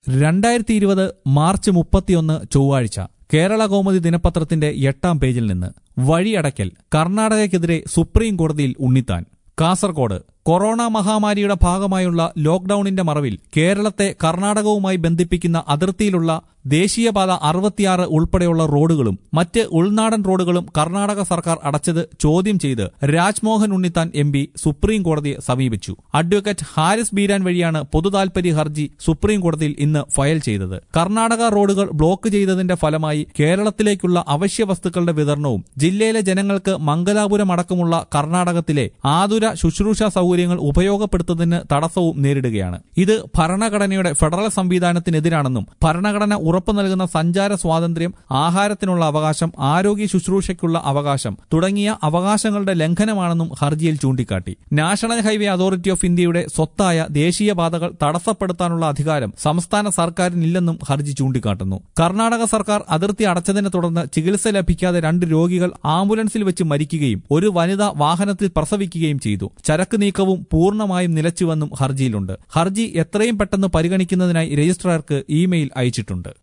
രണ്ടായിരത്തി ഇരുപത് മാർച്ച് മുപ്പത്തിയൊന്ന് ചൊവ്വാഴ്ച കേരള കൗമുദി ദിനപത്രത്തിന്റെ എട്ടാം പേജിൽ നിന്ന് വഴിയടയ്ക്കൽ കർണാടകയ്ക്കെതിരെ സുപ്രീം കോടതിയിൽ ഉണ്ണിത്താൻ കാസർകോട് കൊറോണ മഹാമാരിയുടെ ഭാഗമായുള്ള ലോക്ഡൌണിന്റെ മറവിൽ കേരളത്തെ കർണാടകവുമായി ബന്ധിപ്പിക്കുന്ന അതിർത്തിയിലുള്ള ദേശീയപാത അറുപത്തിയാറ് ഉൾപ്പെടെയുള്ള റോഡുകളും മറ്റ് ഉൾനാടൻ റോഡുകളും കർണാടക സർക്കാർ അടച്ചത് ചോദ്യം ചെയ്ത് Rajmohan Unnithan M P supreme കോടതിയെ സമീപിച്ചു അഡ്വക്കേറ്റ് ഹാരിസ് ബീരാൻ വഴിയാണ് പൊതുതാൽപര്യ ഹർജി സുപ്രീം കോടതിയിൽ ഇന്ന് ഫയൽ ചെയ്തത് കർണാടക റോഡുകൾ ബ്ലോക്ക് ചെയ്തതിന്റെ ഫലമായി കേരളത്തിലേക്കുള്ള അവശ്യ വസ്തുക്കളുടെ വിതരണവും ജില്ലയിലെ ജനങ്ങൾക്ക് മംഗലാപുരം അടക്കമുള്ള കർണാടകത്തിലെ ആതുര ശുശ്രൂഷ സൗകര്യങ്ങൾ ഉപയോഗപ്പെടുത്തുന്നതിന് തടസ്സവും നേരിടുകയാണ് ഇത് ഭരണഘടനയുടെ ഫെഡറൽ സംവിധാനത്തിനെതിരാണെന്നും ഭരണഘടന ഉറപ്പു നൽകുന്ന സഞ്ചാര സ്വാതന്ത്ര്യം ആഹാരത്തിനുള്ള അവകാശം ആരോഗ്യ ശുശ്രൂഷയ്ക്കുള്ള അവകാശം തുടങ്ങിയ അവകാശങ്ങളുടെ ലംഘനമാണെന്നും ഹർജിയിൽ ചൂണ്ടിക്കാട്ടി നാഷണൽ ഹൈവേ അതോറിറ്റി ഓഫ് ഇന്ത്യയുടെ സ്വത്തായ ദേശീയപാതകൾ തടസ്സപ്പെടുത്താനുള്ള അധികാരം സംസ്ഥാന സർക്കാരിനില്ലെന്നും ഹർജി ചൂണ്ടിക്കാട്ടുന്നു കർണാടക സർക്കാർ അതിർത്തി അടച്ചതിനെ തുടർന്ന് ചികിത്സ ലഭിക്കാതെ രണ്ട് രോഗികൾ ആംബുലൻസിൽ വെച്ച് മരിക്കുകയും ഒരു വനിത വാഹനത്തിൽ പ്രസവിക്കുകയും ചെയ്തു ചരക്ക് നീക്കവും പൂർണ്ണമായും നിലച്ചുവെന്നും ഹർജിയിലുണ്ട് ഹർജി എത്രയും പെട്ടെന്ന് പരിഗണിക്കുന്നതിനായി രജിസ്ട്രാർക്ക് ഇമെയിൽ അയച്ചിട്ടുണ്ട്